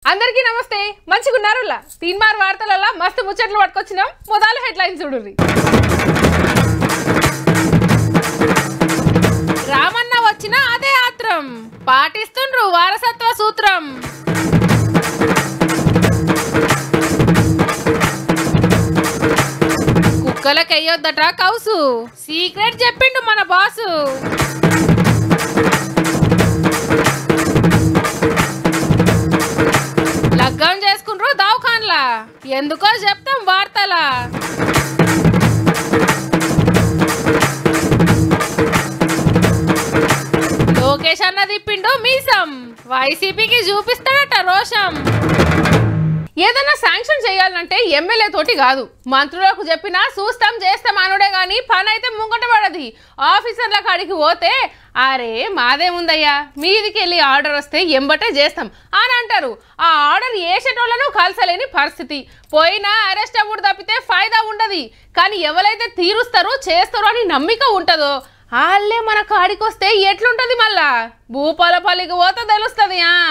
అందరికీ నమస్తే మంచిగున్నారులా తీన్మార్ వార్తలలో మస్తు ముచ్చట్లు పట్టుకొచ్చినాం మొదలు హెడ్లైన్స్ చూడుర్రి రామన్న వచ్చిన అదే ఆత్రం పాటిస్తుండ్రు వారసత్వ సూత్రం కుక్కలకెయ్యొద్దట కౌసు సీక్రెట్ చెప్పిండు మన బాసు లగ్గం చేసుకుండ్రు దావఖాన్లా ఎందుకో చెప్తాం వార్తలా లోకేష్ అన్న తిప్పిండు మీసం వైసీపీకి చూపిస్తాడట రోషం ఏదైనా శాంక్షన్ చేయాలంటే ఎమ్మెల్యే తోటి కాదు మంత్రులకు చెప్పినా చూస్తాం చేస్తాం అనుడే గాని పని అయితే ముంగట పడది ఆఫీసర్ల కాడికి పోతే అరే మాదేముందయ్యా మీదికి వెళ్ళి ఆర్డర్ వస్తే ఎంబటే చేస్తాం అని అంటారు ఆ ఆర్డర్ వేసేటోళ్ళను కలసలేని పరిస్థితి పోయినా అరెస్ట్ అవ్వడు తప్పితే ఫాయిదా ఉండదు కానీ ఎవరైతే తీరుస్తారో చేస్తారో అని నమ్మిక ఉంటుందో వాళ్ళే మన కాడికి వస్తే ఎట్లుంటది మళ్ళా భూపాలపల్లికి పోతే తెలుస్తుంది ఆ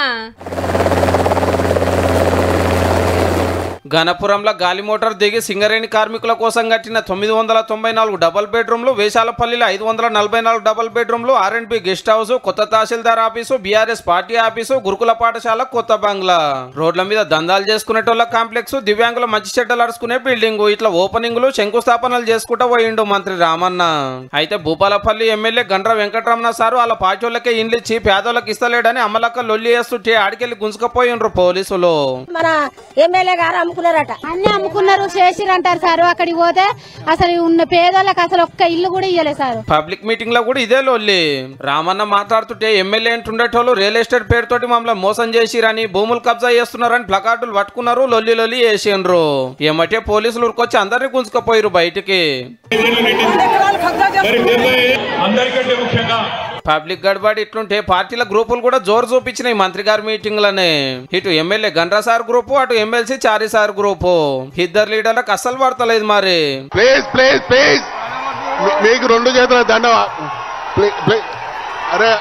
గణపురంలో గాలి మోటార్ దిగి సింగరేణి కార్మికుల కోసం కట్టిన తొమ్మిది వందల తొంభై నాలుగు డబల్ బెడ్రూమ్లు వేషాలపల్లిలో ఐదు వందల నలభై నాలుగు డబల్ బెడ్రూమ్లు ఆర్ఎండ్బి గెస్ట్ హౌస్ కొత్త తహసీల్దార్ ఆఫీసు బీఆర్ఎస్ పార్టీ ఆఫీసు గురుకుల పాఠశాల కొత్త బంగ్లా రోడ్ల మీద దందాలు చేసుకునేటోళ్ళ కాంప్లెక్స్ దివ్యాంగుల మంచి చెడ్డలు అరుచుకునే బిల్డింగ్ ఇట్లా ఓపెనింగ్లు శంకుస్థాపనలు చేసుకుంటూ పోయిండు మంత్రి రామన్న అయితే భూపాలపల్లి ఎమ్మెల్యే గండ్ర వెంకటరమణ సారు వాళ్ళ పార్టీలకే ఇండ్లు ఇచ్చి పేదోళ్ళకి ఇస్తలేడని అమలక్క లొల్లి వేస్తుంటే ఆడికెళ్ళి గుంజుకపోయిండ్రు పోలీసులు మన ఎమ్మెల్యే గారు అమ్ముకున్నారట అన్ని అమ్ముకున్నారు చేసిరు అంటారు సార్ అక్కడికి పోతే అసలు ఉన్న పేదోళ్ళకి అసలు ఒక్క ఇల్లు కూడా ఇయ్యలేదు సార్ పబ్లిక్ మీటింగ్ లో కూడా ఇదే లొల్లి రామన్న మాట్లాడుతుంటే ఎమ్మెల్యే అంటుండేటోళ్ళు రియల్ ఎస్టేట్ పేరుతోటి మమ్మల్ని మోసం చేసిరని భూములు కబ్జా చేస్తున్నారని ప్లకార్డులు పట్టుకున్నారు లొల్లి లొల్లి వేసిండ్రు ఏమంటే పోలీసులు ఉరికొచ్చి అందరినీ గుంజుకపోయారు బయటికి మరి డెబ్బై అందరికంటే ముఖ్యంగా పబ్లిక్ గడబడి ఇట్లుంటే పార్టీల గ్రూపులు కూడా జోరు చూపించినాయి మంత్రి గారి మీటింగ్లనే ఇటు ఎమ్మెల్యే గండ్రా సార్ గ్రూపు అటు ఎమ్మెల్సీ చారి సార్ గ్రూపు ఇద్దరు లీడర్లకు అస్సలు పడతలేదు మరి ప్లీజ్ ప్లీజ్ ప్లీజ్ మీ- మీకు రెండు చేతుల దండ ప్లీ- ప్లీ- అరే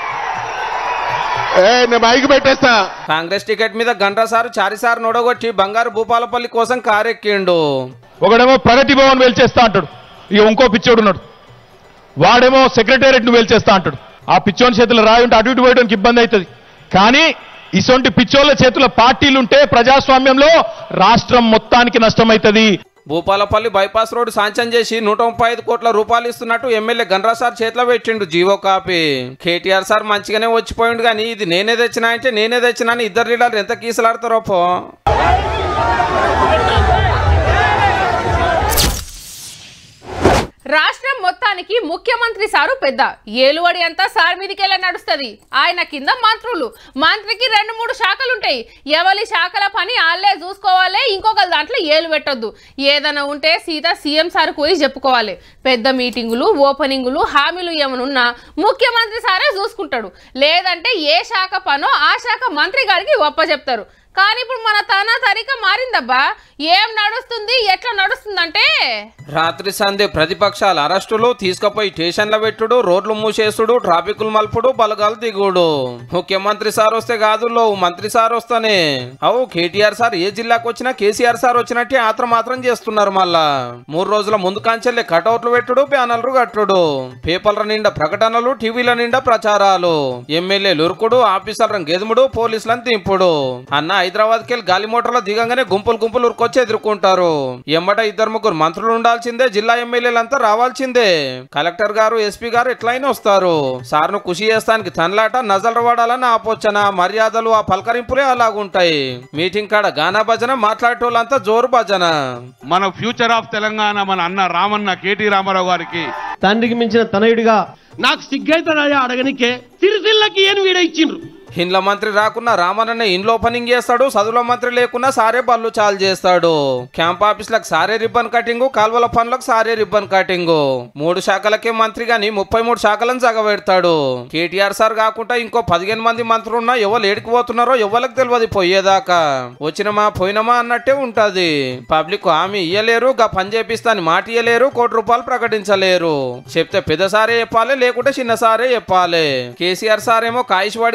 ఏ నేను మైక్ పెట్టేస్తా కాంగ్రెస్ టికెట్ మీద గండ్రా సారు చారి సార్ నొడగొట్టి బంగారు భూపాలపల్లి కోసం కారెక్కిండు ఒకడేమో ప్రగతి భవన్ వేల్చేస్తా అంటాడు ఇక ఇంకో పిచ్చోడు ఉన్నాడు వాడేమో సెక్రటేరియట్ ను వేల్చేస్తా అంటాడు ఆ పిచ్చోని చేతులు రాయి ఉంటే అటు ఇటు పోయడానికి ఇబ్బంది అవుతుంది కానీ ఇసొంటి పిచ్చోళ్ళ చేతుల పార్టీలుంటే ప్రజాస్వామ్యంలో రాష్ట్రం మొత్తానికి నష్టమవుతుంది భూపాలపల్లి బైపాస్ రోడ్డు సాంక్షన్ చేసి నూట ముప్పై ఐదు కోట్ల రూపాయలు ఇస్తున్నట్టు ఎమ్మెల్యే గన్రా సార్ చేతిలో పెట్టిండు జీవో కాపీ కేటీఆర్ సార్ మంచిగానే వచ్చిపోయిండు కానీ ఇది నేనే తెచ్చినా అంటే నేనే తెచ్చినా అని ఇద్దరు లీడర్లు ఎంత కీసలాడతారో పో రాష్ట్రం మొత్తానికి ముఖ్యమంత్రి సారు పెద్ద ఏలువడి అంతా సార్ మీదికెళ్ళ నడుస్తుంది ఆయన కింద మంత్రులు మంత్రికి రెండు మూడు శాఖలు ఉంటాయి ఎవరి శాఖల పని వాళ్ళే చూసుకోవాలి ఇంకొకరి దాంట్లో ఏలు పెట్టొద్దు ఏదైనా ఉంటే సీత సీఎం సార్ పోయి చెప్పుకోవాలి పెద్ద మీటింగులు ఓపెనింగులు హామీలు ఏమనున్నా ముఖ్యమంత్రి సారే చూసుకుంటాడు లేదంటే ఏ శాఖ పనో ఆ శాఖ మంత్రి గారికి ఒప్ప చెప్తారు కానీ ఇప్పుడు మన తన తరిక మారిందబ్బా ఏం నడుస్తుంది ఎట్లా నడుస్తుందంటే రాత్రి సందే ప్రతిపక్షాల అరెస్టులు తీసుకుపోయి స్టేషన్ల పెట్టుడు రోడ్లు మూసేసుడు ట్రాఫిక్లు మలుపుడు బలగాలు దిగుడు ముఖ్యమంత్రి సార్ వస్తే కాదు లో మంత్రి సార్ వస్తానే అవు కేటీఆర్ సార్ ఏ జిల్లాకు వచ్చినా కేసీఆర్ సార్ వచ్చినట్టే ఆత్రం మాత్రం చేస్తున్నారు మళ్ళా మూడు రోజుల ముందు కాంచెల్లే కటౌట్లు పెట్టుడు బ్యానర్లు కట్టుడు పేపర్ల నిండా ప్రకటనలు టీవీల నిండా ప్రచారాలు ఎమ్మెల్యేలు ఉరుకుడు ఆఫీసర్లను గెదుముడు పోలీసులను దింపుడు అన్న హైదరాబాద్కి వెళ్ళి గాలి మోటార్లో దిగంగానే గుంపులు గుంపులు ఉరుకొచ్చి ఎదుర్కొంటారు ఎమ్మట ఇద్దరు ముగ్గురు మంత్రులు ఉండాల్సిందే జిల్లా ఎమ్మెల్యేలంతా రావాల్సిందే కలెక్టర్ గారు ఎస్పీ గారు ఎట్లయినా వస్తారు సార్ను ఖుషి చేస్తానికి తనలాట నజలు వాడాలని ఆపోచన మర్యాదలు ఆ పలకరింపులే అలాగుంటాయి మీటింగ్ కాడ గానా భజన మాట్లాడేటోళ్ళంతా జోరు భజన మన ఫ్యూచర్ ఆఫ్ తెలంగాణ మన అన్న రామన్న కేటీ రామారావు గారికి తండ్రికి మించిన తనయుడిగా నాకు సిగ్గైతుందా అడగనికే సిరిసిల్లకి ఏం వీడ ఇచ్చిండ్రు ఇండ్ల మంత్రి రాకున్నా రామన్న ఇండ్ల ఓపెనింగ్ చేస్తాడు చదువుల మంత్రి లేకున్నా సారే బళ్ళు చాలు చేస్తాడు క్యాంప్ ఆఫీసులకు సారే రిబ్బన్ కటింగ్ కాల్వల పనులకు సారే రిబ్బన్ కటింగ్ మూడు శాఖలకే మంత్రి గాని ముప్పై మూడు శాఖలను జగబెడతాడు కేటీఆర్ సార్ కాకుండా ఇంకో పదిహేను మంది మంత్రులు ఉన్నా ఎవరు ఏడికి పోతున్నారో ఎవరికి తెలియదు పోయేదాకా వచ్చినమా పోయినమా అన్నట్టే ఉంటది పబ్లిక్ హామీ ఇయ్యలేరు గా పని చేపిస్తాని మాట ఇయ్యలేరు కోటి రూపాయలు ప్రకటించలేరు చెప్తే పెద్ద సారే చెప్పాలి లేకుంటే చిన్న సారే చెప్పాలి కేసీఆర్ సార్ ఏమో కాయిష్ వాడి కట్టించిన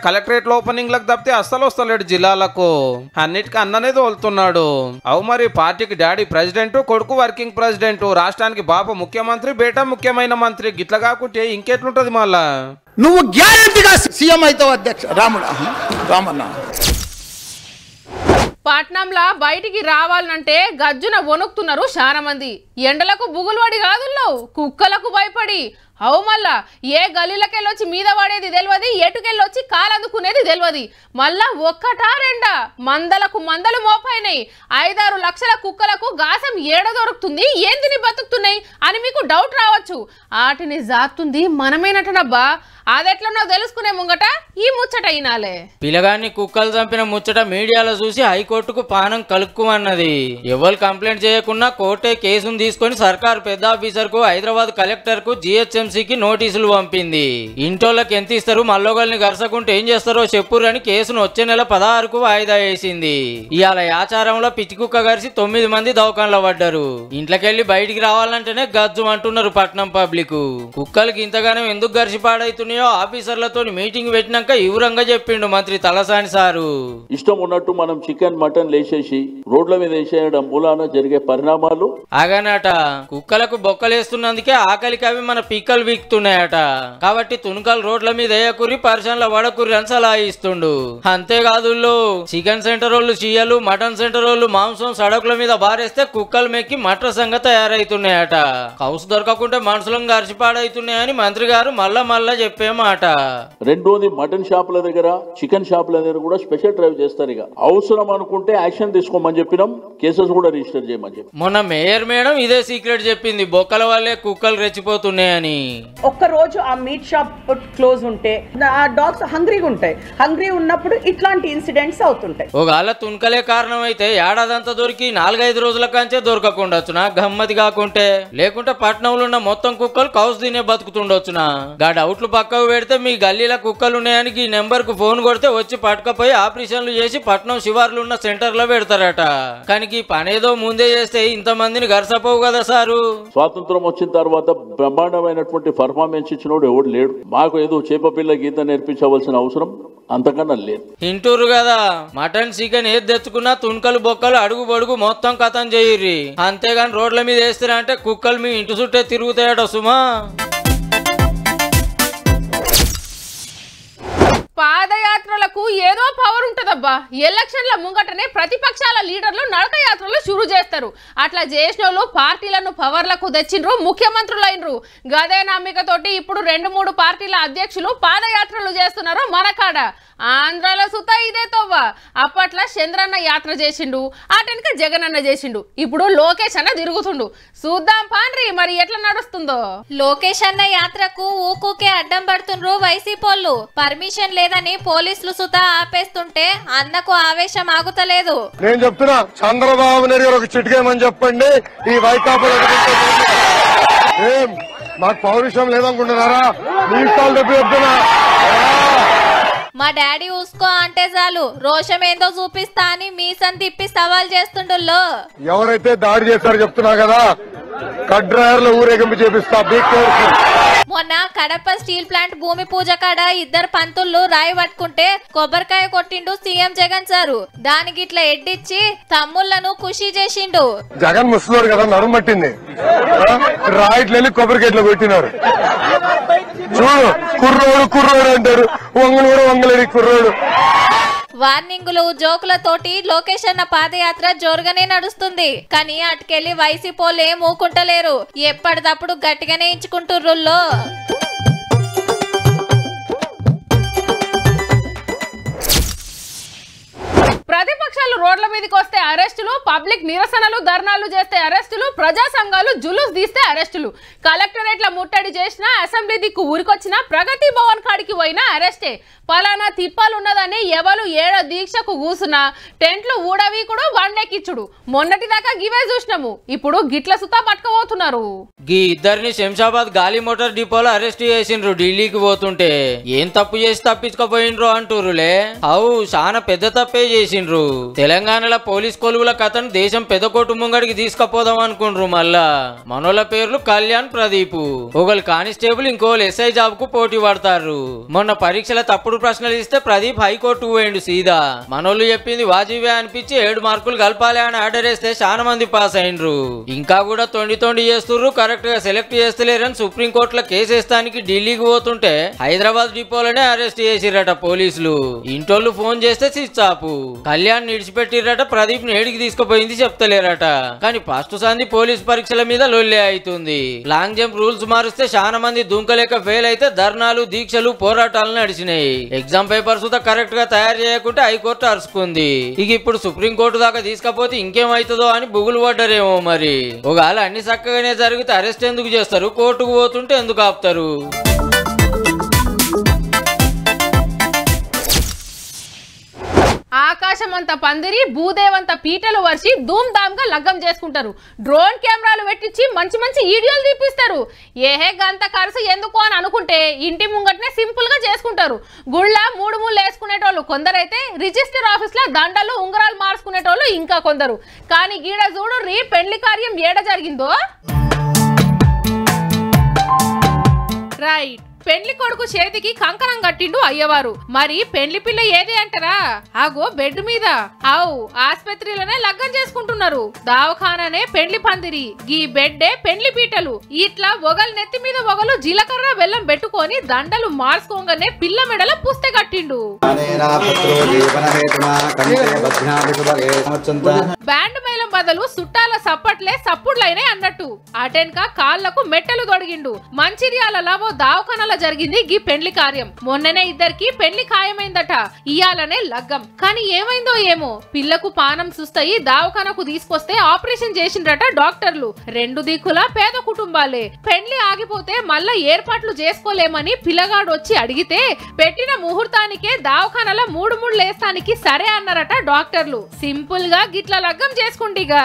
కలెక్టరేట్ ఓపెనింగ్ లకు తప్పితే అస్సలు వస్తలేడు జిల్లాలకు అన్నిటికీ అన్ననే తోలుతున్నాడు అవు మరి పార్టీకి డాడీ ప్రెసిడెంట్ కొడుకు వర్కింగ్ ప్రెసిడెంట్ రాష్ట్రానికి బాబు ముఖ్యమంత్రి బేటా ముఖ్యమైన మంత్రి గిట్ల కాకుంటే ఇంకెట్లుంటది మళ్ళా నువ్వు గ్యారంటీగా సీఎం అవుతావు అధ్యక్ష రాముడు రామన్న పట్నంలా బయటికి రావాలంటే గజ్జున వణుకుతున్నారు చాలా మంది ఎండలకు బుగులుపడి కాదుల్లో కుక్కలకు భయపడి అవు మళ్ళా ఏ గలీలకెళ్ళొచ్చి మీద పడేది తెలియదు ఎటుకెళ్ళొచ్చి కాలందుకునేది తెలియదు మళ్ళా ఒక్కటా రెండా మందలకు మందలు మోపైనాయి ఐదారు లక్షల కుక్కలకు గాసం ఏడ దొరుకుతుంది ఏందిని బతుకుతున్నాయి అని మీకు డౌట్ రావచ్చు వాటిని జాతుంది మనమేనటనబ్బా అదెట్లనో తెలుసుకునే ముంగట ఈ ముచ్చట అయినాలే పిల్లగాన్ని కుక్కలు చంపిన ముచ్చట మీడియాలో చూసి హైకోర్టుకు పానం కలుక్కుమన్నది ఎవరు కంప్లైంట్ చేయకుండా కోర్టే కేసును తీసుకొని సర్కార్ పెద్ద ఆఫీసర్ కు హైదరాబాద్ కలెక్టర్ కు జిహెచ్ఎంసీకి నోటీసులు పంపింది ఇంటోళ్ళకి ఎంత ఇస్తారు మల్లోగల్ని గరసకుంటే ఏం చేస్తారో చెప్పురని కేసును వచ్చే నెల పదహారుకు వాయిదా వేసింది ఇవాళ ఆచారంలో పిచ్చి కుక్క గరిసి తొమ్మిది మంది దవాఖానలో పడ్డారు ఇంట్లోకెళ్ళి బయటికి రావాలంటేనే గజ్జు అంటున్నారు పట్నం పబ్లిక్ కుక్కలకి ఇంతగానో ఎందుకు గరిసి పాడైతున్నాయో ఆఫీసర్లతో మీటింగ్ పెట్టినాక వివరంగా చెప్పిండు మంత్రి తలసాని సారు ఇష్టం ఉన్నట్టు మనం చికెన్ మటన్ లేచేసి రోడ్ల మీద వేసేయడం మూలాన జరిగే పరిణామాలు అగనట కుక్కలకు బొక్కలేస్తున్నందుకే ఆకలికి అవి మన పిక్కలు వీక్తున్నాయట కాబట్టి తుణుకలు రోడ్ల మీద వేయకురి పరిశ్రమల వడకురి అని సలహా ఇస్తుండు అంతేకాదు చికెన్ సెంటర్ వాళ్ళు చీయలు మటన్ సెంటర్ వాళ్ళు మాంసం సడకుల మీద బారేస్తే కుక్కలు మెక్కి మట్రసంగా తయారైతున్నాయట కౌసు దొరకకుంటే మనుషులను గరిచిపాడైతున్నాయని మంత్రి గారు మళ్ళా మళ్ళా చెప్పే మాట రెండోది మటన్ షాపుల దగ్గర చికెన్ షాపుల దగ్గర కూడా స్పెషల్ డ్రైవ్ చేస్తారు ఇక అవసరం అనుకుంటే యాక్షన్ తీసుకోమని చెప్పినాం కేసెస్ కూడా రిజిస్టర్ చేయమని చెప్పి మొన్న మేయర్ మేడం ఇదే సీక్రెట్ చెప్పింది బొక్కల వల్లే కుక్కలు రెచ్చిపోతున్నాయని ఒక్క రోజు ఆ మీట్ షాప్ క్లోజ్ ఉంటే ఆ డాగ్స్ హంగ్రీగా ఉంటాయి హంగ్రీ ఉన్నప్పుడు ఇట్లాంటి ఇన్సిడెంట్స్ అవుతుంటాయి ఒకవేళ తుణకలే కారణమైతే ఏడాదంతా దొరికి నాలుగైదు రోజుల కంచే దొరకకుండొచ్చునా గమ్మతి కాకుంటే లేకుంటే పట్నంలో ఉన్న మొత్తం కుక్కలు కౌసు తినే బతుకుతుండొచ్చునా గా డౌట్లు పక్కకు పెడితే మీ గల్లీలో కుక్కలు ఉన్నాయని ఈ నెంబర్ కు ఫోన్ కొడితే వచ్చి పట్టుకపోయి ఆపరేషన్లు చేసి పట్నం శివార్లు ఉన్న సెంటర్ లో పెడతారట కానీ ఈ పనేదో ముందే చేస్తే ఇంతమందిని గరసపోవు కదా సారు స్వాతంత్రం వచ్చిన తర్వాత బ్రహ్మాండమైనటువంటి పర్ఫార్మెన్స్ ఇచ్చినోడు ఎవడు లేడు మాకు ఏదో చేప పిల్ల గీత నేర్పించవలసిన అవసరం అంతకన్నా లేదు తింటూరు కదా మటన్ చికెన్ ఏది తెచ్చుకున్నా తుణకలు బొక్కలు అడుగు బడుగు మొత్తం కథం చేయిర్రి అంతేగాని రోడ్ల మీద వేస్తారా అంటే కుక్కలు మీ ఇంటి చుట్టే తిరుగుతాయట సుమా పాదయాత్రలకు ఏదో పవర్ ఉంటదబ్బా ఎలక్షన్ల ముంగటనే ప్రతిపక్షాల లీడర్లు నడక యాత్రలు షురు చేస్తారు అట్లా చేసిన వాళ్ళు పార్టీలను పవర్లకు తెచ్చిండ్రు ముఖ్యమంత్రులు అయినరు గదే నమ్మికతోటి ఇప్పుడు రెండు మూడు పార్టీల అధ్యక్షులు పాదయాత్రలు చేస్తున్నారు మన కాడ ఆంధ్రాలో సుత ఇదే తవ్వ అప్పట్లో చంద్రన్న యాత్ర చేసిండు అటెనక జగనన్న చేసిండు ఇప్పుడు లోకేష్ అన్న తిరుగుతుండు చూద్దాం పాండ్రి మరి ఎట్లా నడుస్తుందో లోకేష్ అన్న యాత్రకు ఊకూకే అడ్డం పడుతుండ్రు వైసీపోళ్ళు పర్మిషన్ లేదని పోలీసులు సుతా ఆపేస్తుంటే అన్నకు ఆవేశం ఆగుతలేదు నేను చెప్తున్నా చంద్రబాబు నాయుడు గారు ఒక చిటికేమని చెప్పండి ఈ వైకాపా ఏం మాకు పౌరుషం లేదనుకుంటున్నారా మీ ఇష్టాలు డబ్బు చెప్తున్నా మా డాడీ ఊసుకో అంటే చాలు రోషం ఏందో చూపిస్తా అని మీసం తిప్పి సవాల్ చేస్తుండుల్లో ఎవరైతే దాడి చేస్తారో చెప్తున్నా కదా కట్ డ్రైవర్లు ఊరేగింపు చేపిస్తా బిగ్ మొన్న కడప స్టీల్ ప్లాంట్ భూమి పూజ కాడ ఇద్దరు పంతుళ్ళు రాయి పట్టుకుంటే కొబ్బరికాయ కొట్టిండు సీఎం జగన్ సారు దానికి ఇట్లా ఎడ్డిచ్చి తమ్ముళ్లను ఖుషి చేసిండు జగన్ ముసలోడు కదా నడుము పట్టింది రాయిట్లు వెళ్ళి కొబ్బరికెట్లు కొట్టినారు చూడు కుర్రోడు కుర్రోడు అంటారు వంగలు కూడా వంగలేడు కుర్రోడు వార్నింగులు జోకులతోటి లోకేష్ అన్న పాదయాత్ర జోరుగానే నడుస్తుంది కానీ అటుకెళ్లి వైసీపోలు ఏం ఊకుంటలేరు ఎప్పటిదప్పుడు గట్టిగానే ఇచ్చుకుంటుర్రుల్లో ప్రతిపక్షాలు రోడ్ల మీదకి వస్తే అరెస్టులు పబ్లిక్ నిరసనలు ధర్నాలు చేస్తే అరెస్టులు ప్రజా సంఘాలు జులుస్ తీస్తే అరెస్టులు కలెక్టరేట్ల ముట్టడి చేసినా అసెంబ్లీ దిక్కు ఊరికొచ్చినా ప్రగతి భవన్ కాడికి పోయినా అరెస్టే పలానా తిప్పాలున్నదని ఎవరు ఏడో దీక్షకు కూసున్నా టెంట్లు ఊడవీకుడు వండెక్కిచ్చుడు మొన్నటి దాకా గివే చూసినాము ఇప్పుడు గిట్ల సుతా పట్టుకపోతున్నారు గీ ఇద్దరిని శంషాబాద్ గాలి మోటార్ డిపోలో అరెస్ట్ చేసిండ్రు ఢిల్లీకి పోతుంటే ఏం తప్పు చేసి తప్పించుకోపోయిండ్రు అంటురులే అవు చాలా పెద్ద తప్పే చేసిండ్రు తెలంగాణ తెలంగాణలో పోలీస్ కొలువుల కథను దేశం పెదకోటు ముంగడికి తీసుకుపోదాం అనుకుండ్రు మళ్ళా మనోళ్ళ పేర్లు కళ్యాణ్ ప్రదీప్ ఒకళ్ళు కానిస్టేబుల్ ఇంకోళ్ళు ఎస్ఐ జాబ్ కు పోటీ పడతారు మొన్న పరీక్షల తప్పుడు ప్రశ్నలు ఇస్తే ప్రదీప్ హైకోర్టు పోయిండు సీదా మనోళ్ళు చెప్పింది వాజీవే అనిపించి ఏడు మార్కులు కలపాలి అని ఆర్డర్ వేస్తే చాలా మంది పాస్ అయినరు ఇంకా కూడా తొండి తొండి చేస్తుర్రు కరెక్ట్ గా సెలెక్ట్ చేస్తలేరని సుప్రీంకోర్టులో కేసు వేస్తానికి ఢిల్లీకి పోతుంటే హైదరాబాద్ డిపోలోనే అరెస్ట్ చేసిరట పోలీసులు ఇంటోళ్ళు ఫోన్ చేస్తే స్విచ్ ఆఫ్ కళ్యాణ్ నిడిచిపెట్టిరట ప్రదీప్ ని ఏడికి తీసుకుపోయింది చెప్తలేరట కానీ ఫస్ట్ సంది పోలీస్ పరీక్షల మీద లొల్లే అవుతుంది లాంగ్ జంప్ రూల్స్ మారిస్తే చాలా మంది దుంకలేక ఫెయిల్ అయితే ధర్నాలు దీక్షలు పోరాటాలు నడిచినాయి ఎగ్జామ్ పేపర్స్ తో కరెక్ట్ గా తయారు చేయకుంటే హైకోర్టు అరుచుకుంది ఇక ఇప్పుడు సుప్రీం కోర్టు దాకా తీసుకపోతే ఇంకేమైతుందో అని బుగులు పడ్డారేమో మరి ఒకవేళ అన్ని చక్కగానే జరిగితే అరెస్ట్ ఎందుకు చేస్తారు కోర్టుకు పోతుంటే ఎందుకు ఆపుతారు ఆకాశం అంత పందిరి భూదేవంత పీటలు వర్షి ధూమ్ ధామ్ గా లగ్గం చేసుకుంటారు డ్రోన్ కెమెరాలు పెట్టించి మంచి మంచి వీడియోలు తీపిస్తారు ఏహే గంత ఖర్చు ఎందుకు అని అనుకుంటే ఇంటి ముంగటనే సింపుల్ గా చేసుకుంటారు గుళ్ళ మూడు మూడు వేసుకునేటోళ్ళు కొందరైతే రిజిస్టర్ ఆఫీస్ లో దండలు ఉంగరాలు మార్చుకునేటోళ్ళు ఇంకా కొందరు కానీ గీడ చూడు రీ పెళ్లి కార్యం ఏడ జరిగిందో రైట్ పెండ్లి కొడుకు చేతికి కంకణం కట్టిండు అయ్యవారు మరి పెండ్లి పిల్ల ఏది అంటారా ఆగో బెడ్ మీద అవు ఆస్పత్రిలోనే లగ్గం చేసుకుంటున్నారు దావఖాననే పెండ్లి పందిరి గీ బెడ్డే పెండ్లి పీటలు ఇట్లా ఒగలు నెత్తి మీద ఒగలు జీలకర్ర బెల్లం పెట్టుకొని దండలు మార్చుకోగానే పిల్ల మెడల పుస్తె కట్టిండు బ్యాండ్ మేళం బదులు సుట్టాల సప్పట్లే సప్పుడ్లైనే అన్నట్టు అటెన్క కాళ్లకు మెట్టలు తొడిగిండు మంచిర్యాలలో ఓ దావఖానలో జరిగింది గీ పెండ్లి కార్యం మొన్ననే ఇద్దరికి పెండ్లి ఖాయమైందట ఇయాలనే లగ్గం కానీ ఏమైందో ఏమో పిల్లకు పానం సుస్తయి దావఖానకు తీసుకొస్తే ఆపరేషన్ చేసిండ్రట డాక్టర్లు రెండు దిక్కులా పేద కుటుంబాలే పెండ్లి ఆగిపోతే మళ్ళా ఏర్పాట్లు చేసుకోలేమని పిల్లగాడు వచ్చి అడిగితే పెట్టిన ముహూర్తానికే దావఖానలో మూడు మూడు లేస్తానికి సరే అన్నారట డాక్టర్లు సింపుల్ గా గిట్ల లగ్గం చేసుకుంటిగా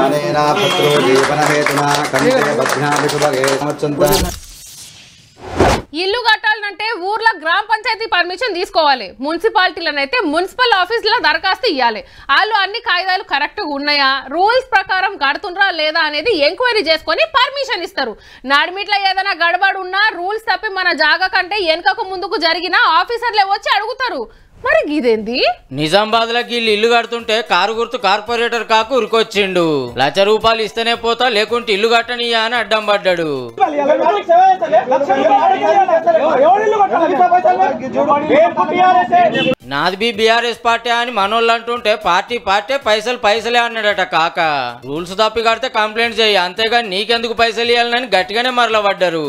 ఇల్లు కట్టాలంటే ఊర్లో గ్రామ పంచాయతీ పర్మిషన్ తీసుకోవాలి మున్సిపాలిటీలనైతే మున్సిపల్ ఆఫీస్లో దరఖాస్తు ఇవ్వాలి వాళ్ళు అన్ని కాగితాలు కరెక్ట్గా ఉన్నాయా రూల్స్ ప్రకారం కడుతుండ్రా లేదా అనేది ఎంక్వైరీ చేసుకొని పర్మిషన్ ఇస్తారు నడిమిట్లో ఏదైనా గడబడి ఉన్నా రూల్స్ తప్పి మన జాగా కంటే వెనుకకు ముందుకు జరిగిన ఆఫీసర్లే వచ్చి అడుగుతారు మరి ఇదేంది నిజామాబాద్ లో వీళ్ళు ఇల్లు కడుతుంటే కారు గుర్తు కార్పొరేటర్ కాకు ఉరికొచ్చిండు లక్ష రూపాయలు ఇస్తేనే పోతా లేకుంటే ఇల్లు కట్టనియా అని అడ్డం పడ్డాడు నాది బి బీఆర్ఎస్ పార్టీ అని మనోళ్ళు అంటుంటే పార్టీ పార్టీ పైసలు పైసలే అన్నాడట కాక రూల్స్ తప్పి కడితే కంప్లైంట్ చేయి అంతేగాని నీకెందుకు పైసలు ఇవ్వాలని గట్టిగానే మరల పడ్డారు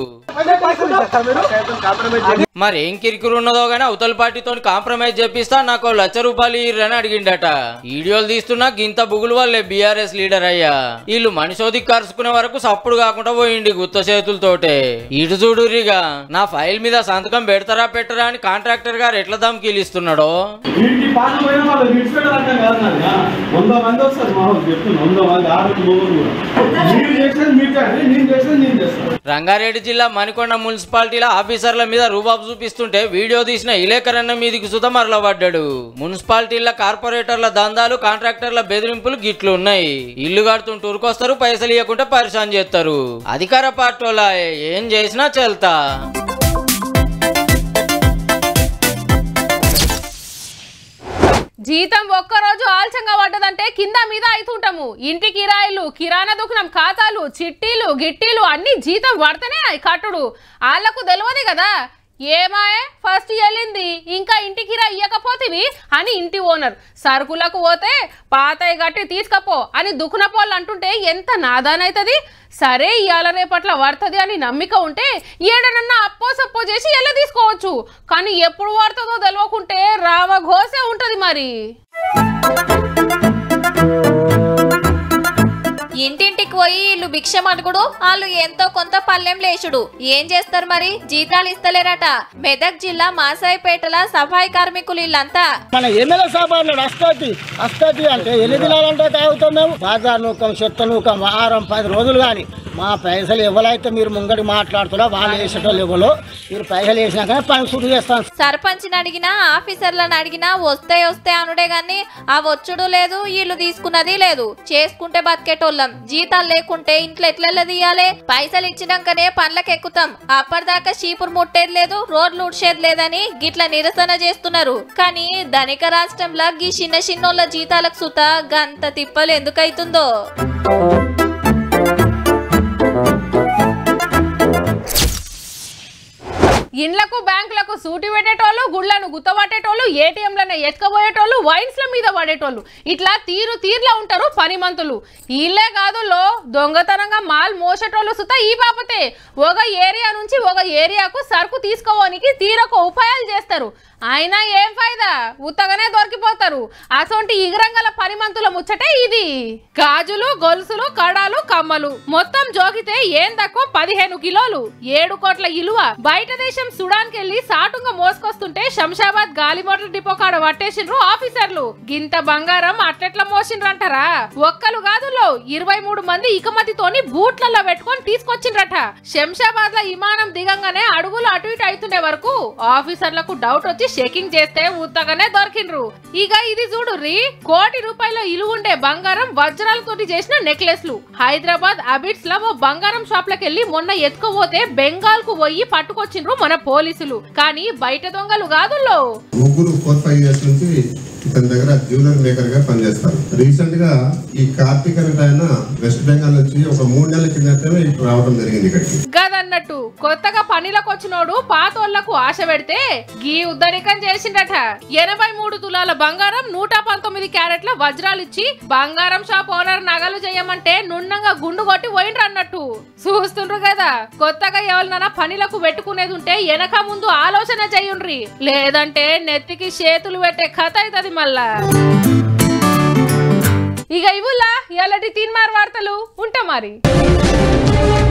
మరి ఏం కిరికిరి ఉన్నదో గానీ అవతల పార్టీతో కాంప్రమైజ్ చేపిస్తా నాకు ఓ లక్ష రూపాయలు ఇర్రని అడిగిండట వీడియోలు తీస్తున్నా గింత బుగులు వాళ్ళే బీఆర్ఎస్ లీడర్ అయ్యా వీళ్ళు మనిషోది కరుచుకునే వరకు సప్పుడు కాకుండా పోయిండి గుత్త చేతులతోటే ఇటు చూడురిగా నా ఫైల్ మీద సంతకం పెడతారా పెట్టరా అని కాంట్రాక్టర్ గారు ఎట్లా దమ్కీలిస్తున్నాడో వీటికి పాస్ పోయిన వాళ్ళు విడిచిపెట్టాలంటాం కాదు నాన్న వంద మంది వస్తారు మా వాళ్ళు చెప్తున్నా వంద మంది ఆరు మూడు కూడా మీరు చేసేది మీరు చేయండి నేను చేసేది నేను చేస్తాను రంగారెడ్డి జిల్లా మణికొండ మున్సిపాలిటీల ఆఫీసర్ల మీద రూబాబు చూపిస్తుంటే వీడియో తీసిన ఇలేకరన్న మీదికి సుత మరలబడ్డాడు మున్సిపాలిటీల కార్పొరేటర్ల దందాలు కాంట్రాక్టర్ల బెదిరింపులు గిట్లు ఉన్నాయి ఇల్లు కడుతుంటే ఉరికొస్తారు పైసలు ఇవ్వకుంటే పరిశాన్ చేస్తారు అధికార పార్టీల ఏం చేసినా చెల్తా జీతం ఒక్కరోజు ఆలస్యంగా పడ్డదంటే కింద మీద అవుతుంటాము ఇంటి కిరాయిలు కిరాణా దుకాణం ఖాతాలు చిట్టీలు గిట్టీలు అన్ని జీతం పడితేనే అవి కట్టుడు వాళ్ళకు తెలియదు కదా ఏమాయే ఫస్ట్ వెళ్ళింది ఇంకా ఇంటి కిరా ఇయ్యకపోతివి అని ఇంటి ఓనర్ సరుకులకు పోతే పాతయ్య గట్టి తీసుకపో అని దుకునపోళ్ళు అంటుంటే ఎంత నాదానైతుంది సరే ఇవాళ రేపట్ల పడుతుంది అని నమ్మిక ఉంటే ఏడనన్నా అప్పో సప్పో చేసి ఎలా తీసుకోవచ్చు కానీ ఎప్పుడు పడుతుందో తెలియకుంటే రామఘోసే ఉంటది మరి ఇంటింటికి పోయి వీళ్ళు భిక్షం అడుగుడు వాళ్ళు ఎంతో కొంత పల్లెం లేచుడు ఏం చేస్తారు మరి జీతాలు ఇస్తలేరట మెదక్ జిల్లా మాసాయిపేటల సఫాయి కార్మికులు వీళ్ళంతా మన ఎమ్మెల్యే సాబ్ అన్నాడు అస్తోతి అస్తోతి అంటే ఎన్ని దినాలంటే తాగుతాం మేము బాజార్ నూకం చెత్త నూకం వారం పది రోజులు కానీ మా పైసలు ఎవరైతే మీరు ముంగడి మాట్లాడుతారో వాళ్ళు వేసేటోళ్ళు ఎవరో మీరు పైసలు వేసినాకనే పని సుడు చేస్తాను సర్పంచ్ని అడిగినా ఆఫీసర్లను అడిగినా వస్తే వస్తే అనుడే గాని ఆ వచ్చుడు లేదు వీళ్ళు తీసుకున్నది లేదు చేసుకుంటే బతికేటోళ్ళం జీతాలు లేకుంటే ఇంట్లో ఎట్లెల్ల తీయాలి పైసలు ఇచ్చినాకనే పండ్లకు ఎక్కుతాం అప్పటిదాకా చీపురు ముట్టేది లేదు రోడ్లు ఉడ్చేది లేదని గిట్ల నిరసన చేస్తున్నారు కానీ ధనిక రాష్ట్రంలో గీ చిన్న చిన్నోళ్ళ జీతాలకు సుత గంత తిప్పలు ఎందుకైతుందో ఇండ్లకు బ్యాంకులకు సూటి పెట్టేటోళ్ళు గుళ్ళను గుత్తపట్టేటోళ్ళు ఏటీఎంలను ఎత్తుకపోయేటోళ్ళు వైన్స్ల మీద పడేటోళ్ళు ఇట్లా తీరు తీర్లా ఉంటారు పనిమంతులు ఇల్లే కాదు లో దొంగతనంగా మాల్ మోసేటోళ్ళు సుత ఈ బాపతే ఒక ఏరియా నుంచి ఒక ఏరియాకు సరుకు తీసుకోవడానికి తీరొక ఉపాయాలు చేస్తారు అయినా ఏం ఫైదా ఉత్తగానే దొరికిపోతారు అసొంటి ఇగరంగల పనిమంతుల ముచ్చటే ఇది గాజులు గొలుసులు కడాలు కమ్మలు మొత్తం జోగితే ఏం తక్కువ పదిహేను కిలోలు ఏడు కోట్ల ఇలువ బయట దేశం సుడాన్ కెళ్లి సాటుగా మోసుకొస్తుంటే శంషాబాద్ గాలి మోటార్ డిపో కాడ పట్టేసిండ్రు ఆఫీసర్లు గింత బంగారం అట్లెట్లా మోసిండ్రంటారా ఒక్కలు కాదులో ఇరవై మూడు మంది ఇకమతితోని బూట్లలో పెట్టుకొని తీసుకొచ్చిండ్రట శంషాబాద్ లో విమానం దిగంగానే అడుగులు అటు ఇటు అవుతుండే వరకు ఆఫీసర్లకు డౌట్ వచ్చి చెకింగ్ చేస్తే ఉత్తగానే దొరికిండ్రు ఇక ఇది చూడుర్రి కోటి రూపాయల ఇలువుండే బంగారం వజ్రాలతోటి చేసిన నెక్లెస్లు హైదరాబాద్ అబిడ్స్ లో ఓ బంగారం షాప్ లకి వెళ్ళి మొన్న ఎత్తుకుపోతే బెంగాల్ కు పోయి పట్టుకొచ్చిండ్రు మన పోలీసులు కానీ బయట దొంగలు కాదుల్లో ముగ్గురు ఫోర్ ఫైవ్ ఇయర్స్ నుంచి ఇతని దగ్గర జ్యువెలరీ మేకర్ గా పనిచేస్తారు రీసెంట్ గా ఈ కార్తీక్ అనే ఆయన వెస్ట్ బెంగాల్ నుంచి ఒక మూడు నెలల కిందటనే ఇటు రావడం జరిగింది ఇక్కడికి గదన్నట్టు కొత్తగా పనిలోకి వచ్చినోడు పాతోళ్లకు ఆశ పెడితే గీ ఉద్ధరికం చేసిండట ఎనభై మూడు తులాల బంగారం నూట పంతొమ్మిది క్యారెట్ల వజ్రాలు ఇచ్చి బంగారం షాప్ ఓనర్ నగలు చేయమంటే నున్నంగా గుండు కొట్టి పోయిండ్రు అన్నట్టు చూస్తుండ్రు కదా కొత్తగా ఎవరినైనా పనిలకు పెట్టుకునేది ఉంటే వెనక ముందు ఆలోచన చెయ్యుండ్రి లేదంటే నెత్తికి చేతులు పెట్టే కథ అవుతుంది మళ్ళా ఇక ఇవులా ఎలాంటి తీన్మార్ వార్తలు ఉంటా మరి